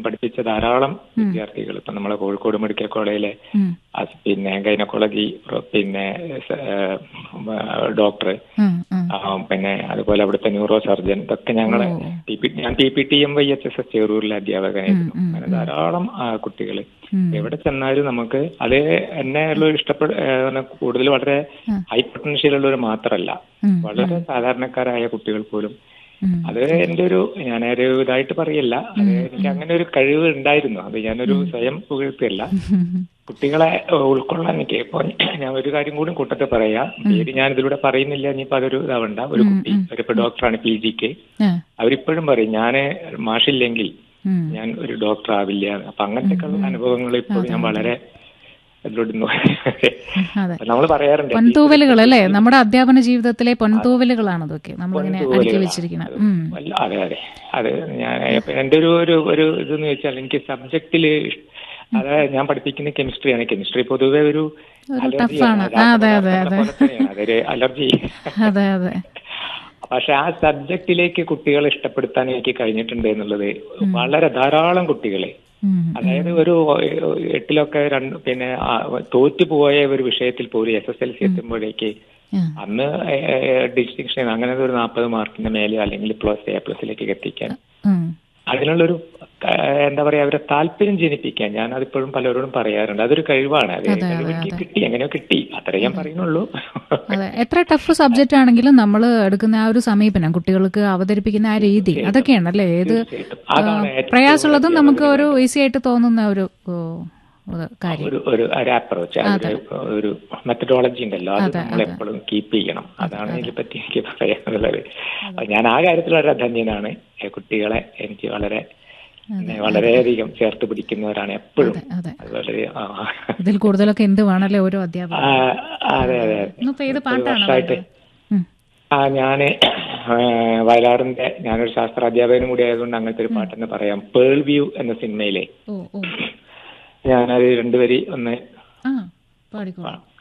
പഠിപ്പിച്ച ധാരാളം വിദ്യാർത്ഥികൾ ഇപ്പൊ നമ്മളെ കോഴിക്കോട് മെഡിക്കൽ കോളേജിലെ ഉം. അസ് പിന്നെ ഗൈനക്കോളജി പിന്നെ സ- ഏഹ്, ഡോക്ടർ ഉം, ഉം. ആ, പിന്നെ അതുപോലെ അവിടുത്തെ ന്യൂറോ സർജൻ ഇതൊക്കെ ഞങ്ങളെ ടി പി ഞാൻ T P T M Y H S S ചെറൂരിലെ അധ്യാപകനായിരുന്നു അങ്ങനെ ധാരാളം കുട്ടികൾ എവിടെ ചെന്നാലും നമുക്ക് അത് എന്നെ ഉള്ള ഇഷ്ടപ്പെട കൂടുതൽ വളരെ ഹൈ പൊട്ടൻഷ്യൽ ഉള്ളവർ മാത്രമല്ല ഉം. വളരെ സാധാരണക്കാരായ കുട്ടികൾ പോലും ഉം. അത് എന്റെ ഒരു ഞാനൊരു ഇതായിട്ട് പറയല്ല അത് എനിക്ക് അങ്ങനെ ഒരു കഴിവ് ഉണ്ടായിരുന്നു അത് ഞാനൊരു സ്വയം പുകഴ്ത്തിയല്ല കുട്ടികളെ ഏഹ്, ഉൾക്കൊള്ളാൻ എനിക്ക് ഇപ്പൊ ഞാൻ ഒരു കാര്യം കൂടി കൂട്ടത്തിൽ പറയാം പേര് ഞാൻ ഇതിലൂടെ പറയുന്നില്ല ഇനിയിപ്പോ അതൊരു ഇതാവണ്ട ഒരു കുട്ടി അവരിപ്പോ ഡോക്ടറാണ് പി ജിക്ക് ആ. അവരിപ്പോഴും പറയും ഞാന് മാഷില്ലെങ്കിൽ ഉം. ഞാൻ ഒരു ഡോക്ടർ ആവില്ല എന്ന്. അപ്പൊ അങ്ങനത്തെ ഒക്കെ അനുഭവങ്ങൾ ഇപ്പോഴും ഞാൻ വളരെ ഇതിലോട്ട് അതെ നമ്മൾ പറയാറുണ്ട് പൊൻതൂവലുകൾ അല്ലേ നമ്മുടെ അധ്യാപന ജീവിതത്തിലെ പൊൻതൂവലുകളാണ് അതൊക്കെ നമ്മളിങ്ങനെ അടുക്കി വെച്ചിരിക്കുന്നത് ഉം. അല്ല, അതെ അതെ അത് ഞാൻ ഇപ്പൊ എന്റെ ഒരു ഒരു ഒരു ഇതെന്ന് വെച്ചാൽ എനിക്ക് സബ്ജക്റ്റില് അതായത് ഞാൻ പഠിപ്പിക്കുന്ന കെമിസ്ട്രിയാണ് കെമിസ്ട്രി പൊതുവെ ഒരു ടഫാണ്. ആ, അതെ, അതെ, അതെ. അതൊരു അലർജി അതെ അതെ പക്ഷെ ആ സബ്ജക്റ്റിലേക്ക് കുട്ടികളെ ഇഷ്ടപ്പെടുത്താൻ എനിക്ക് കഴിഞ്ഞിട്ടുണ്ട് എന്നുള്ളത് വളരെ ധാരാളം കുട്ടികളെ ഉം. അതായത് ഒരു എട്ടിലൊക്കെ രണ്ട് പിന്നെ ആ, തോറ്റുപോയ ഒരു വിഷയത്തിൽ പോലും എസ് എസ് എൽ സി എത്തുമ്പോഴേക്ക് ഉം. അന്ന് ഡിസ്റ്റിങ്ഷൻ അങ്ങനെ ഒരു നാൽപ്പത് മാർക്കിന്റെ മേലെ അല്ലെങ്കിൽ പ്ലസ് എ പ്ലസിലേക്ക് എത്തിക്കാൻ ഉം. അതിനുള്ളൊരു ആ, എന്താ പറയാ അവരെ താല്പര്യം ജനിപ്പിക്കാൻ ഞാൻ അതിപ്പോഴും പലരോടും പറയാറുണ്ട് അതൊരു കഴിവാണ് അത് കഴിവ് എനിക്ക് കിട്ടി എങ്ങനെയോ കിട്ടി അത്രേ ഞാൻ പറയുന്നുള്ളൂ അതെ എത്ര ടഫ് സബ്ജക്റ്റ് ആണെങ്കിലും നമ്മൾ എടുക്കുന്ന ആ ഒരു സമീപനം കുട്ടികൾക്ക് അവതരിപ്പിക്കുന്ന ആ രീതി അതൊക്കെയാണ് അല്ലേ ഏത് അതാണ് ഏറ്റവും പ്രയാസമുള്ളതും നമുക്ക് ഒരു ഈസി ആയിട്ട് തോന്നുന്ന ഒരു ഓ, ഒരു കാര്യം ഒരു ഒരു ഒരു അപ്രോച്ച് ഒരു മെത്തഡോളജി ഉണ്ടല്ലോ അത് നമ്മൾ എപ്പോഴും കീപ്പ് ചെയ്യണം അതാണ് ഇതിനെ പറ്റി എനിക്ക് പറയാനുള്ളത് അപ്പൊ ഞാൻ ആ കാര്യത്തിൽ വളരെ ധന്യനാണ് ഏ, കുട്ടികളെ എനിക്ക് വളരെ എന്നെ വളരെയധികം ചേർത്ത് പിടിക്കുന്നവരാണ് എപ്പോഴും അതെ അത് വളരെ ആ, ഇതിൽ കൂടുതലൊക്കെ എന്ത് വേണമല്ലേ ഓരോ അധ്യാപകർ ആ, അതെ അതെ ഇന്നിപ്പോ ഏത് പാട്ടാണ് വർഷമായിട്ട് ഉം. ആ ഞാന് ആ, വയലാറിന്റെ ഞാനൊരു ശാസ്ത്രാധ്യാപകനും കൂടി ആയതുകൊണ്ട് അങ്ങനത്തെ ഒരു പാട്ടെന്ന് പറയാം പേൾ വ്യൂ എന്ന സിനിമയിലെ ഓ ഓ ഞാനത് രണ്ടുപേരി ഒന്ന് ആ പാടിക്കോളാം